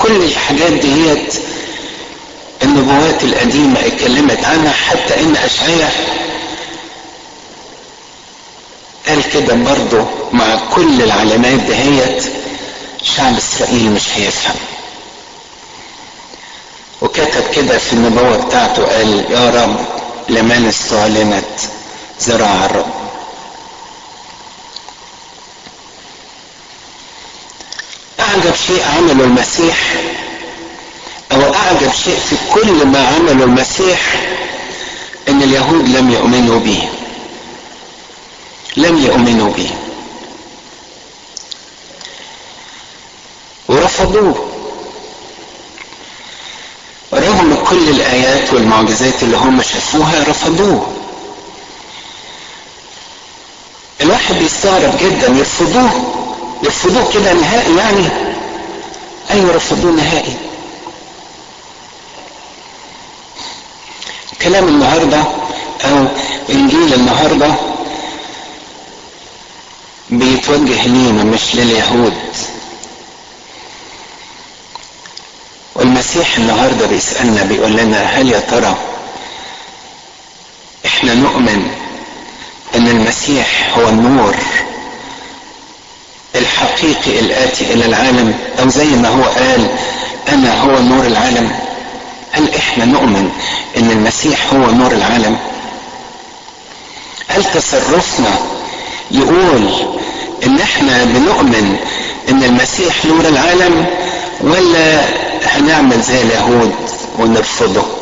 كل الحاجات ديت النبوات القديمة اتكلمت عنها حتى ان اشعياء قال كده برضه مع كل العلامات دهيت شعب اسرائيل مش هيفهم وكتب كده في النبوة بتاعته قال يا رب لمن استعلنت زراع الرب أعجب شيء عمله المسيح أو أعجب شيء في كل ما عمله المسيح إن اليهود لم يؤمنوا به لم يؤمنوا به ورفضوه رغم كل الآيات والمعجزات اللي هم شافوها رفضوه الواحد بيستغرب جدا يرفضوه يرفضوه كده نهائي يعني ايوه رفضوه نهائي كلام النهارده او انجيل النهارده بيتوجه لينا مش لليهود والمسيح النهارده بيسالنا بيقول لنا هل يا ترى احنا نؤمن ان المسيح هو النور الحقيقي الآتي إلى العالم أو زي ما هو قال أنا هو نور العالم هل إحنا نؤمن إن المسيح هو نور العالم هل تصرفنا يقول إن إحنا بنؤمن إن المسيح نور العالم ولا هنعمل زي اليهود ونرفضه